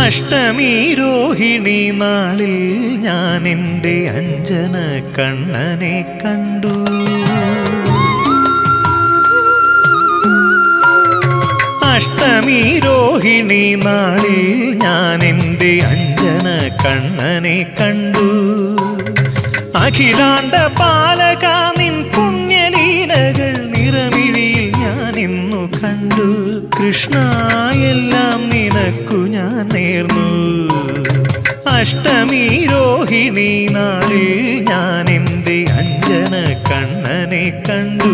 അഷ്ടമി രോഹിണി നാളിൽ ഞാൻ എൻ്റെ അഞ്ജന കണ്ണനെ കണ്ടു അഷ്ടമി രോഹിണി നാളിൽ ഞാൻ എൻ്റെ അഞ്ജന കണ്ണനെ കണ്ടു അഖിലാണ്ട പാലക നിൻ പുണ്യലീലകൾ നിറമിഴിയിൽ ഞാൻ ഇന്നു കണ്ടു കൃഷ്ണ എല്ലാം നിനക്കു ഞാൻ നേർന്നു അഷ്ടമി രോഹിണി നാളിൽ ഞാൻ എൻ്റെ അഞ്ജന കണ്ണനെ കണ്ടു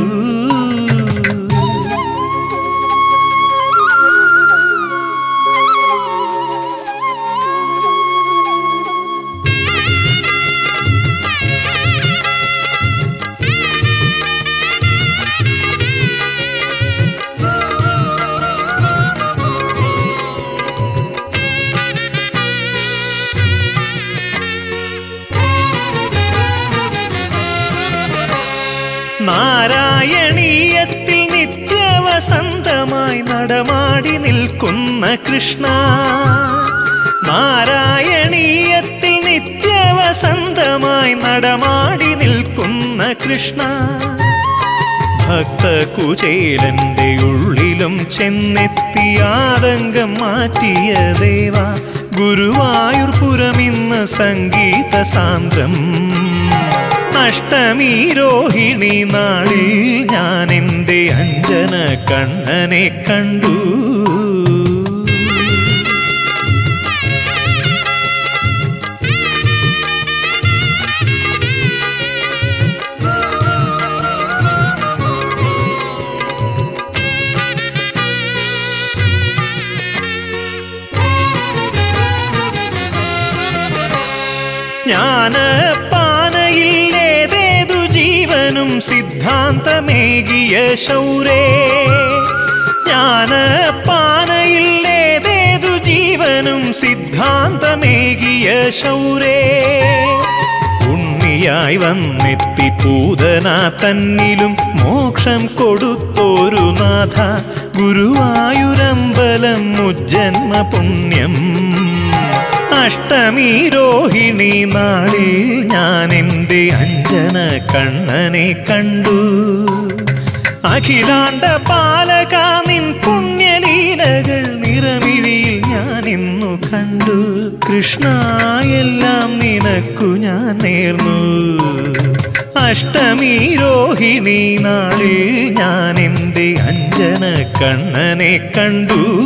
നാരായണീയത്തിൽ നിത്യവസന്തമായി നടമാടി നിൽക്കുന്ന കൃഷ്ണ നാരായണീയത്തിൽ നിത്യവസന്തമായി നടമാടി നിൽക്കുന്ന കൃഷ്ണ ഭക്തകുചേലന്റെ ഉള്ളിലും ചെന്നെത്തി ആതങ്കം മാറ്റിയ ദേവ ഗുരുവായൂർ പുറമിന്ന് സംഗീത സാന്ദ്രം അഷ്ടമി രോഹിണി നാളിൽ ഞാൻ എൻ്റെ അഞ്ജന കണ്ണനെ കണ്ടു ജ്ഞാനപ്പാനയിൽ ഏതേതു ജീവനും സിദ്ധാന്തമേകിയ ശൗരേ ജ്ഞാനപ്പാനയിൽ ഏതേതു ജീവനും സിദ്ധാന്തമേകിയ ശൗരേ ഉണ്ണിയായി വന്നെത്തി പൂതന തന്നിലും മോക്ഷം കൊടുത്തോരു നാഥ ഗുരുവായൂരമ്പലം മുജ്ജന്മ പുണ്യം അഷ്ടമി രോഹിണി നാളിൽ ഞാൻ എൻ്റെ അഞ്ജന കണ്ണനെ കണ്ടു അഖിലാണ്ട പാലക നിൻ പുണ്യലീലകൾ നിറമിഴിയിൽ ഞാൻ ഇന്നു കണ്ടു കൃഷ്ണ എല്ലാം നിനക്കു ഞാൻ നേർന്നു അഷ്ടമി രോഹിണി നാളിൽ ഞാൻ എൻ്റെ അഞ്ജന കണ്ണനെ കണ്ടു